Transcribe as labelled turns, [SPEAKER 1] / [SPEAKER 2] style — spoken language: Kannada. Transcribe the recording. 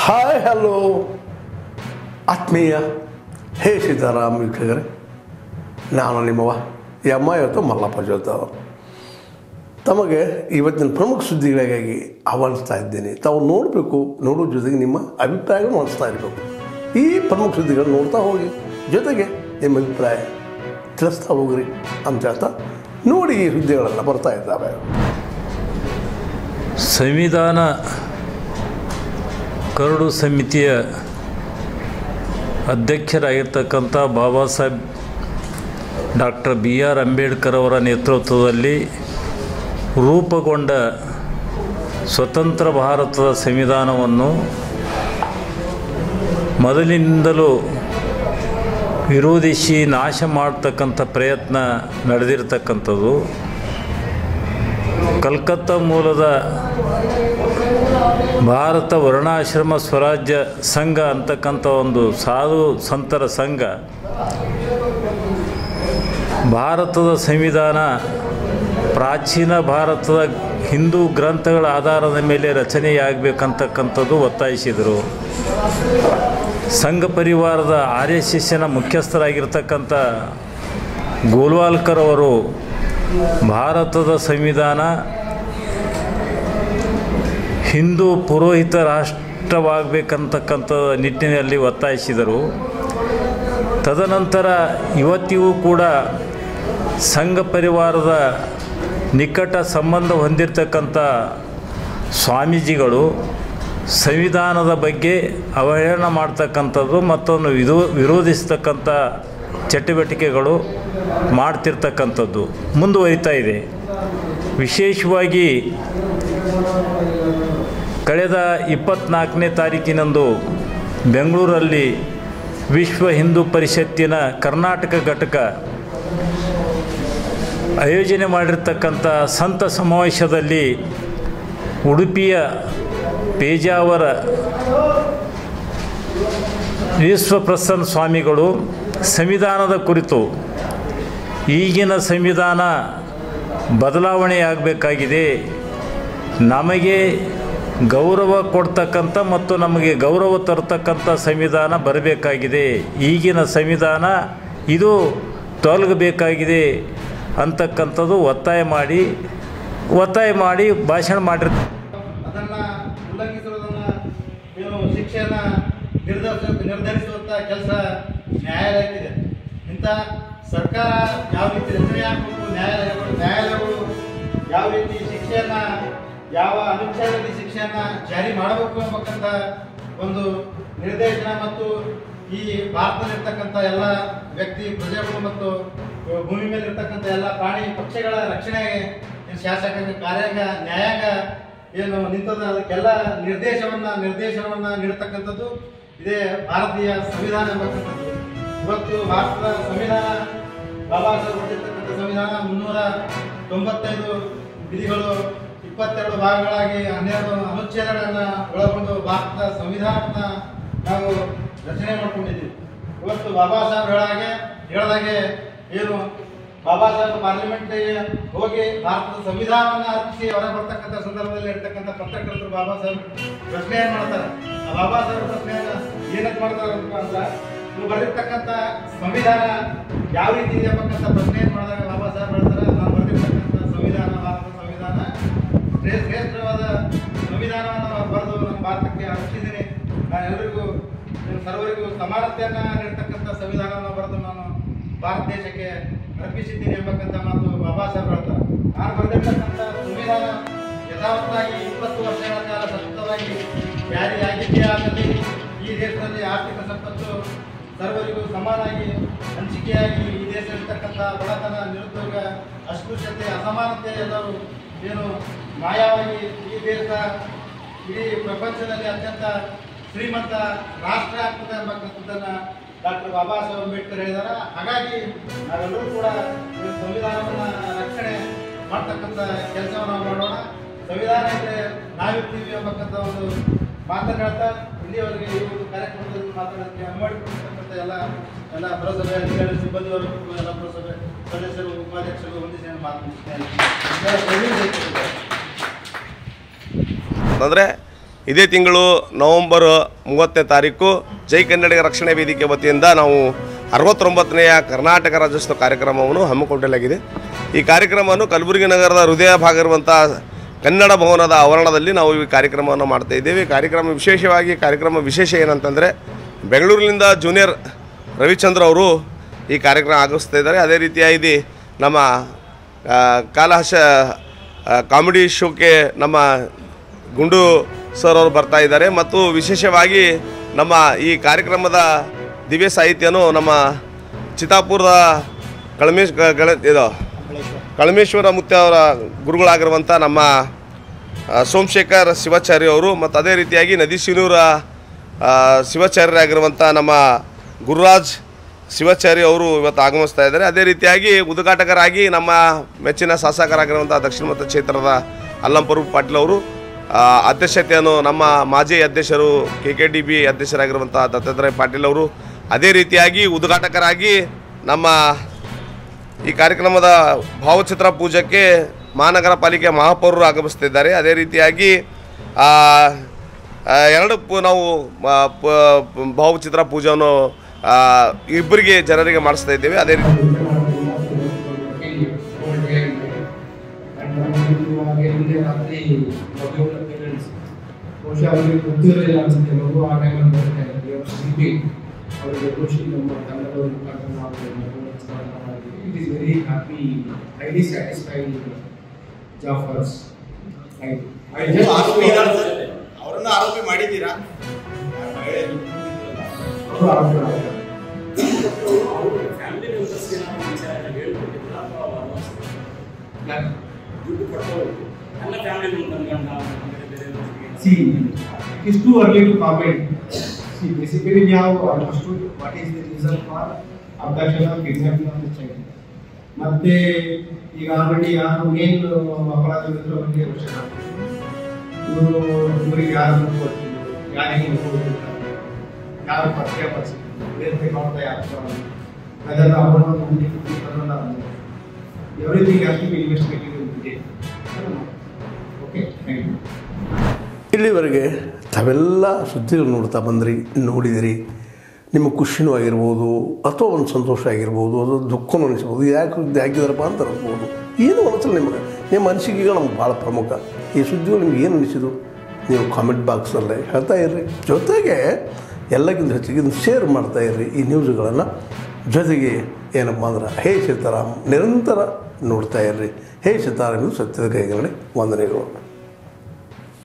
[SPEAKER 1] ಹಾಯ್ ಹಲೋ ಆತ್ಮೀಯ ಹೇ ಸೀತಾರಾಮ್ ವೀಕ್ಷಕರೇ ನಾನು ನಿಮ್ಮವ ಎಮ್ಮ ಇವತ್ತು ಮಲ್ಲಪ್ಪ ಜೋತವ್ ತಮಗೆ ಇವತ್ತಿನ ಪ್ರಮುಖ ಸುದ್ದಿಗಳಿಗಾಗಿ ಆಹ್ವಾನಿಸ್ತಾ ಇದ್ದೇನೆ ತಾವು ನೋಡಬೇಕು ನೋಡೋ ಜೊತೆಗೆ ನಿಮ್ಮ ಅಭಿಪ್ರಾಯಗಳನ್ನು ಹೊಂದಿಸ್ತಾ ಇರಬೇಕು ಈ ಪ್ರಮುಖ ಸುದ್ದಿಗಳನ್ನು ನೋಡ್ತಾ ಹೋಗಿ ಜೊತೆಗೆ ನಿಮ್ಮ ಅಭಿಪ್ರಾಯ ತಿಳಿಸ್ತಾ ಹೋಗ್ರಿ ಅಂತ ಹೇಳ್ತಾ ನೋಡಿ ಈ ಸುದ್ದಿಗಳೆಲ್ಲ ಬರ್ತಾ ಇದ್ದಾವೆ
[SPEAKER 2] ಸಂವಿಧಾನ ಕರಡು ಸಮಿತಿಯ ಅಧ್ಯಕ್ಷರಾಗಿರ್ತಕ್ಕಂಥ Baba Saheb doctor B R Ambedkar ಅವರ ನೇತೃತ್ವದಲ್ಲಿ ರೂಪುಗೊಂಡ ಸ್ವತಂತ್ರ ಭಾರತದ ಸಂವಿಧಾನವನ್ನು ಮೊದಲಿನಿಂದಲೂ ವಿರೋಧಿಸಿ ನಾಶ ಮಾಡ್ತಕ್ಕಂಥ ಪ್ರಯತ್ನ ನಡೆದಿರ್ತಕ್ಕಂಥದ್ದು ಕಲ್ಕತ್ತಾ ಮೂಲದ ಭಾರತ ವರ್ಣಾಶ್ರಮ ಸ್ವರಾಜ್ಯ ಸಂಘ ಅಂತಕ್ಕಂಥ ಒಂದು ಸಾಧು ಸಂತರ ಸಂಘ ಭಾರತದ ಸಂವಿಧಾನ ಪ್ರಾಚೀನ ಭಾರತದ ಹಿಂದೂ ಗ್ರಂಥಗಳ ಆಧಾರದ ಮೇಲೆ ರಚನೆಯಾಗಬೇಕಂತಕ್ಕಂಥದ್ದು ಒತ್ತಾಯಿಸಿದರು ಸಂಘ ಪರಿವಾರದ ಆರ್ ಎಸ್ ಎಸ್ಸಿನ ಮುಖ್ಯಸ್ಥರಾಗಿರ್ತಕ್ಕಂಥ ಗೋಲ್ವಾಲ್ಕರ್ ಅವರು ಭಾರತದ ಸಂವಿಧಾನ ಹಿಂದೂ ಪುರೋಹಿತ ರಾಷ್ಟ್ರವಾಗಬೇಕಂತಕ್ಕಂಥ ನಿಟ್ಟಿನಲ್ಲಿ ಒತ್ತಾಯಿಸಿದರು ತದನಂತರ ಇವತ್ತಿಗೂ ಕೂಡ ಸಂಘ ಪರಿವಾರದ ನಿಕಟ ಸಂಬಂಧ ಹೊಂದಿರತಕ್ಕಂಥ ಸ್ವಾಮೀಜಿಗಳು ಸಂವಿಧಾನದ ಬಗ್ಗೆ ಅವಹೇಳನ ಮಾಡ್ತಕ್ಕಂಥದ್ದು ಮತ್ತೊಂದು ವಿರೋ ವಿರೋಧಿಸ್ತಕ್ಕಂಥ ಚಟುವಟಿಕೆಗಳು ಮಾಡ್ತಿರ್ತಕ್ಕಂಥದ್ದು ಮುಂದುವರಿತಾ ಇದೆ ವಿಶೇಷವಾಗಿ ಕಳೆದ ಇಪ್ಪತ್ತ್ನಾಲ್ಕನೇ ತಾರೀಕಿನಂದು ಬೆಂಗಳೂರಲ್ಲಿ ವಿಶ್ವ ಹಿಂದೂ ಪರಿಷತ್ತಿನ ಕರ್ನಾಟಕ ಘಟಕ ಆಯೋಜನೆ ಮಾಡಿರ್ತಕ್ಕಂಥ ಸಂತ ಸಮಾವೇಶದಲ್ಲಿ ಉಡುಪಿಯ ಪೇಜಾವರ ವಿಶ್ವಪ್ರಸನ್ನ ಸ್ವಾಮಿಗಳು ಸಂವಿಧಾನದ ಕುರಿತು ಈಗಿನ ಸಂವಿಧಾನ ಬದಲಾವಣೆಯಾಗಬೇಕಾಗಿದೆ ನಮಗೆ ಗೌರವ ಕೊಡ್ತಕ್ಕಂಥ ಮತ್ತು ನಮಗೆ ಗೌರವ ತರ್ತಕ್ಕಂಥ ಸಂವಿಧಾನ ಬರಬೇಕಾಗಿದೆ ಈಗಿನ ಸಂವಿಧಾನ ಇದು ತೊಲಗಬೇಕಾಗಿದೆ ಅಂತಕ್ಕಂಥದ್ದು ಒತ್ತಾಯ ಮಾಡಿ ಒತ್ತಾಯ ಮಾಡಿ ಭಾಷಣ ಮಾಡಿರ್
[SPEAKER 3] ಅದನ್ನ ಉಲ್ಲಂಘಿಸುವುದನ್ನ ಏನು ಶಿಕ್ಷೆಯನ್ನ ನಿರ್ಧರಿಸ ನಿರ್ಧರಿಸುವಂತ ಕೆಲಸ ನ್ಯಾಯಾಲಯಕ್ಕಿದೆ ಇಂಥ ಸರ್ಕಾರ ಯಾವ ರೀತಿ ರಚನೆ ಆಗಬೇಕು ನ್ಯಾಯಾಲಯಗಳು ನ್ಯಾಯಾಲಯಗಳು ಯಾವ ರೀತಿ ಶಿಕ್ಷೆಯನ್ನ ಯಾವ ಅನುಚ್ಛೇದದಲ್ಲಿ ಶಿಕ್ಷೆಯನ್ನ ಜಾರಿ ಮಾಡಬೇಕು ಎಂಬಕ್ಕಂತ ಒಂದು ನಿರ್ದೇಶನ ಮತ್ತು ಈ ಭಾರತದಲ್ಲಿರ್ತಕ್ಕಂಥ ಎಲ್ಲ ವ್ಯಕ್ತಿ ಪ್ರಜೆಗಳು ಮತ್ತು ಭೂಮಿ ಮೇಲೆ ಇರ್ತಕ್ಕಂಥ ಎಲ್ಲ ಪ್ರಾಣಿ ಪಕ್ಷಿಗಳ ರಕ್ಷಣೆಗೆ ಏನು ಶಾಸಕಾಂಗ ಕಾರ್ಯಾಂಗ ನ್ಯಾಯಾಂಗ ಏನು ನಿಂತದ ಅದಕ್ಕೆಲ್ಲ ನಿರ್ದೇಶವನ್ನ ನಿರ್ದೇಶನವನ್ನ ನೀಡತಕ್ಕಂಥದ್ದು ಇದೇ ಭಾರತೀಯ ಸಂವಿಧಾನ ಎಂಬತಕ್ಕಂಥದ್ದು ಇವತ್ತು ಭಾರತದ ಸಂವಿಧಾನ ಬಾಬಾ ಸಾಹೇಬ್ ಹೊರಡಿರ್ತಕ್ಕಂಥ ಸಂವಿಧಾನ ಮುನ್ನೂರ ತೊಂಬತ್ತೈದು ವಿಧಿಗಳು ಇಪ್ಪತ್ತೆರಡು ಭಾಗಗಳಾಗಿ ಹನ್ನೆರಡು ಅನುಚ್ಛೇದಗಳನ್ನ ಒಳಗೊಂಡು ಭಾರತದ ಸಂವಿಧಾನವನ್ನ ನಾವು ರಚನೆ ಮಾಡ್ಕೊಂಡಿದ್ದೀವಿ ಇವತ್ತು ಬಾಬಾ ಸಾಹೇಬ್ ಹೇಳಾಗೆ ಹೇಳ್ದಾಗೆ ಏನು ಬಾಬಾ ಸಾಹೇಬ್ ಪಾರ್ಲಿಮೆಂಟ್ ಹೋಗಿ ಭಾರತದ ಸಂವಿಧಾನವನ್ನ ಅರ್ಪಿಸಿ ಹೊರಗೆ ಬರ್ತಕ್ಕಂಥ ಸಂದರ್ಭದಲ್ಲಿ ಇರ್ತಕ್ಕಂಥ ಪತ್ರಕರ್ತರು ಬಾಬಾ ಸಾಹೇಬ್ ಪ್ರಶ್ನೆ ಏನ್ ಮಾಡ್ತಾರೆ ಆ ಬಾಬಾ ಸಾಹೇಬ್ ಪ್ರಶ್ನೆಯನ್ನ ಏನಕ್ಕೆ ಮಾಡ್ತಾರೆ ಅಂತ ಇವ್ರು ಬರೆದಿರ್ತಕ್ಕಂಥ ಸಂವಿಧಾನ ಯಾವ ರೀತಿ ಇದೆ ಎಂಬಕ್ಕಂಥ ಪ್ರಶ್ನೆ ಏನ್ ಮಾಡಿದಾಗ ಬಾಬಾ ಸಾಹೇಬ್ ಹೇಳ್ತಾರೆ ನಾನು ಬರೆದಿರ್ತಕ್ಕಂಥ ಸಂವಿಧಾನ ಭಾರತದ ಸಂವಿಧಾನ ಶ್ರೇ- ಶ್ರೇಷ್ಠವಾದ ಸಂವಿಧಾನವನ್ನು ಬರೆದು ನಮ್ಮ ಭಾರತಕ್ಕೆ ಅರ್ಪಿಸಿದ್ದೀನಿ ನಾನು ಎಲ್ಲರಿಗೂ ಸರ್ವರಿಗೂ ಸಮಾನತೆಯನ್ನ ನೀಡ್ತಕ್ಕಂಥ ಸಂವಿಧಾನವನ್ನು ಬರೆದು ನಾನು ಭಾರತ ದೇಶಕ್ಕೆ ಅರ್ಪಿಸಿದ್ದೀನಿ ಎಂಬಕ್ಕಂಥ ಮಾತು ಬಾಬಾ ಸಾಹೇಬ್ ಹೇಳ್ತಾರೆ ನಾನು ಬರೆದಿರ್ತಕ್ಕಂಥ ಸಂವಿಧಾನ ಯಥಾವತ್ತಾಗಿ ಇಪ್ಪತ್ತು ವರ್ಷಗಳ ಕಾಲ ಸತತವಾಗಿ ಜಾರಿಯಾಗಿದ್ದೇ ಆಗಲಿ ಈ ದೇಶದಲ್ಲಿ ಆರ್ಥಿಕ ಸಂಪತ್ತು ಸರ್ವರಿಗೂ ಸಮಾನಾಗಿ ಹಂಚಿಕೆಯಾಗಿ ಈ ದೇಶದಲ್ಲಿರ್ತಕ್ಕಂಥ ಬಡತನ ನಿರುದ್ಯೋಗ ಅಸ್ಪೃಶ್ಯತೆ ಅಸಮಾನತೆ ಎಲ್ಲರೂ ಏನು ಮಾಯವಾಗಿ ಈ ದೇಶ ಇಡೀ ಪ್ರಪಂಚದಲ್ಲಿ ಅತ್ಯಂತ ಶ್ರೀಮಂತ ರಾಷ್ಟ್ರ ಆಗ್ತದೆ ಎಂಬಕ್ಕಂಥದ್ದನ್ನ ಡಾಕ್ಟರ್ ಬಾಬಾ ಸಾಹೇಬ್ ಅಂಬೇಡ್ಕರ್ ಹೇಳಿದಾರ ಹಾಗಾಗಿ ನಾವೆಲ್ಲರೂ ಕೂಡ ಈ ಸಂವಿಧಾನವನ್ನ ರಕ್ಷಣೆ ಮಾಡ್ತಕ್ಕಂಥ ಕೆಲಸವನ್ನು ನಾವು ಮಾಡೋಣ ಸಂವಿಧಾನ ಇದ್ರೆ ನಾವಿರ್ತೀವಿ ಎಂಬಕ್ಕಂಥ ಒಂದು ಮಾತನ್ನು ಹೇಳ್ತಾ ಇಲ್ಲಿಯವರೆಗೆ ಈ ಒಂದು ಕಾರ್ಯಕ್ರಮದಲ್ಲಿ ಮಾತಾಡೋದಕ್ಕೆ ಅನುಮಾಡಿಕೊಂಡಿರ್ತಕ್ಕಂಥ ಎಲ್ಲ ಎಲ್ಲ ಪುರಸಭೆ ಅಧಿಕಾರಿ ಸಿಬ್ಬಂದಿವರೆಗೂ ಎಲ್ಲ ಪುರಸಭೆ ಸದಸ್ಯರು ಉಪಾಧ್ಯಕ್ಷರು ಹೊಂದಿಸಿ ನಾನು ಮಾತನಾಡ್ತೇನೆ
[SPEAKER 4] ಅಂದರೆ ಇದೇ ತಿಂಗಳು ನವೆಂಬರ್ ಮೂವತ್ತನೇ ತಾರೀಕು ಜೈ ಕನ್ನಡಿಗ ರಕ್ಷಣೆ ವೇದಿಕೆ ವತಿಯಿಂದ ನಾವು ಅರವತ್ತೊಂಬತ್ತನೆಯ ಕರ್ನಾಟಕ ರಾಜ್ಯೋತ್ಸವ ಕಾರ್ಯಕ್ರಮವನ್ನು ಹಮ್ಮಿಕೊಳ್ಳಲಾಗಿದೆ ಈ ಕಾರ್ಯಕ್ರಮವನ್ನು ಕಲಬುರಗಿ ನಗರದ ಹೃದಯ ಭಾಗ ಇರುವಂಥ ಕನ್ನಡ ಭವನದ ಆವರಣದಲ್ಲಿ ನಾವು ಈ ಕಾರ್ಯಕ್ರಮವನ್ನು ಮಾಡ್ತಾ ಇದ್ದೇವೆ ಈ ಕಾರ್ಯಕ್ರಮ ವಿಶೇಷವಾಗಿ ಕಾರ್ಯಕ್ರಮ ವಿಶೇಷ ಏನಂತಂದರೆ ಬೆಂಗಳೂರಿನಿಂದ ಜೂನಿಯರ್ ರವಿಚಂದ್ರ ಅವರು ಈ ಕಾರ್ಯಕ್ರಮ ಆಗಮಿಸ್ತಾ ಇದ್ದಾರೆ ಅದೇ ರೀತಿಯಾಗಿ ನಮ್ಮ ಆ, ಕಾಲಹರ್ಷ ಆ, ಕಾಮಿಡಿ ಶೋಕ್ಕೆ ನಮ್ಮ ಗುಂಡು ಸರ್ ಅವರು ಬರ್ತಾ ಇದ್ದಾರೆ ಮತ್ತು ವಿಶೇಷವಾಗಿ ನಮ್ಮ ಈ ಕಾರ್ಯಕ್ರಮದ ದಿವ್ಯ ಸಾಹಿತ್ಯನು ನಮ್ಮ ಚಿತ್ತಾಪುರದ ಕಳಮೇಶ್ ಗ- ಗಳ ಇದು ಕಳಮೇಶ್ವರ ಮುತ್ಯ ಅವರ ಗುರುಗಳಾಗಿರುವಂಥ ನಮ್ಮ ಆ, ಸೋಮಶೇಖರ್ ಶಿವಾಚಾರ್ಯ ಅವರು ಮತ್ತು ಅದೇ ರೀತಿಯಾಗಿ ನದಿ ಶಿನೂರ ಶಿವಾಚಾರ್ಯರಾಗಿರುವಂಥ ನಮ್ಮ ಗುರುರಾಜ್ ಶಿವಾಚಾರ್ಯ ಅವರು ಇವತ್ತು ಆಗಮಿಸ್ತಾ ಇದ್ದಾರೆ ಅದೇ ರೀತಿಯಾಗಿ ಉದ್ಘಾಟಕರಾಗಿ ನಮ್ಮ ಮೆಚ್ಚಿನ ಶಾಸಕರಾಗಿರುವಂಥ ದಕ್ಷಿಣ ಮತ ಕ್ಷೇತ್ರದ ಅಲ್ಲಂಪರು ಪಾಟೀಲ್ ಅವರು ಆ, ಅಧ್ಯಕ್ಷತೆಯನ್ನು ನಮ್ಮ ಮಾಜಿ ಅಧ್ಯಕ್ಷರು ಕೆ ಕೆ ಡಿ ಬಿ ಅಧ್ಯಕ್ಷರಾಗಿರುವಂಥ ದತ್ತಾತ್ರೇಯ ಪಾಟೀಲ್ ಅವರು ಅದೇ ರೀತಿಯಾಗಿ ಉದ್ಘಾಟಕರಾಗಿ ನಮ್ಮ ಈ ಕಾರ್ಯಕ್ರಮದ ಭಾವಚಿತ್ರ ಪೂಜೆಗೆ ಮಹಾನಗರ ಪಾಲಿಕೆ ಮಹಾಪೌರರು ಆಗಮಿಸ್ತಿದ್ದಾರೆ ಅದೇ ರೀತಿಯಾಗಿ ಆ, ಆ, ಎರಡು ಪು ನಾವು ಆ, ಪ- ಭಾವಚಿತ್ರ ಪೂಜೆಯನ್ನು ಆ, ಇಬ್ಬರಿಗೆ ಜನರಿಗೆ ಮಾಡಿಸ್ತಾ ಇದ್ದೇವೆ ಅದೇ ರೀತಿ
[SPEAKER 5] ಹಿಂದೆ ರಾತ್ರಿ ಮದುವೆ ಪೇರೆಂಟ್ಸ್ ಬಹುಶಃ ಅವರಿಗೆ ಗೊತ್ತಿರಲಿಲ್ಲ ಅನ್ಸುತ್ತೆ ಎಲ್ಲರಿಗೂ ಆ ಟೈಮಲ್ಲಿ ಬರ್ತಾ ಇದ್ದಾರೆ ಶಿಲ್ಪಿ ಅವರಿಗೆ ಖುಷಿ ನಮ್ಮ ಕನ್ನಡದವ್ರ ಮುಖಾಂತರ ನಾವು it is very happy highly satisfied job for us
[SPEAKER 3] ಅವರನ್ನು ಆರೋಪಿ ಮಾಡಿದ್ದೀರಾ
[SPEAKER 5] ಅವರು ಆರೋಗ್ಯ See, it is too early to comment. See, basically we have understood what is the reason for abduction or kidnapping of the child. ಮತ್ತೆ ಈಗ ಆಲ್ರೆಡಿ ಯಾರು ಮೇನ್ ಅಪರಾಧವಿದ್ರ ಬಗ್ಗೆ ವಿಷಯ ಇವರು ಇವರಿಗೆ ಯಾರು ಕೊಟ್ಟಿದ್ರು ಯಾರಿಗೆ ಕೊಟ್ಟಿದ್ದಾರೆ ಯಾರು ಪತ್ತೆ ಪಡಿಸಿದ್ರು ಬೇರೆ ಮಾಡ್ತಾ ಯಾರು ಅದೆಲ್ಲ ಅವರ everything has to be investigated in detail okay thank you
[SPEAKER 1] ಇಲ್ಲಿವರೆಗೆ ತಾವೆಲ್ಲ ಸುದ್ದಿಗಳು ನೋಡ್ತಾ ಬಂದ್ರಿ ನೋಡಿದಿರಿ ನಿಮಗೆ ಖುಷಿನೂ ಆಗಿರ್ಬೋದು ಅಥವಾ ಒಂದು ಸಂತೋಷ ಆಗಿರ್ಬೋದು ಅದು ದುಃಖನೂ ಅನಿಸ್ಬೋದು ಯಾಕೆ ಸುದ್ದಿ ಹಾಕಿದಾರಪ್ಪ ಅಂತ ಅನಿಸ್ಬೋದು ಏನು ಅನಿಸಲ್ಲ ನಿಮಗೆ ನಿಮ್ಮ ಅನಿಸಿಕೆಗಳು ನಮ್ಗೆ ಭಾಳ ಪ್ರಮುಖ ಈ ಸುದ್ದಿಗಳು ನಿಮ್ಗೆ ಏನು ಅನಿಸಿದು ನೀವು ಕಾಮೆಂಟ್ ಬಾಕ್ಸಲ್ಲೇ ಹೇಳ್ತಾ ಇರ್ರಿ ಜೊತೆಗೆ ಎಲ್ಲಕ್ಕಿಂತ ಹೆಚ್ಚಿಗೆ ಇದನ್ನು ಶೇರ್ ಮಾಡ್ತಾ ಇರ್ರಿ ಈ ನ್ಯೂಸ್ಗಳನ್ನು ಜೊತೆಗೆ ಏನಪ್ಪ ಅಂದ್ರೆ ಹೇ ಸೀತಾರಾಮ್ ನಿರಂತರ ನೋಡ್ತಾ ಇರ್ರಿ ಹೇ ಸೀತಾರಾಮ್ ಇದು ಸತ್ಯದ ಕೈಗಡೆ ವಂದನೆಗಳು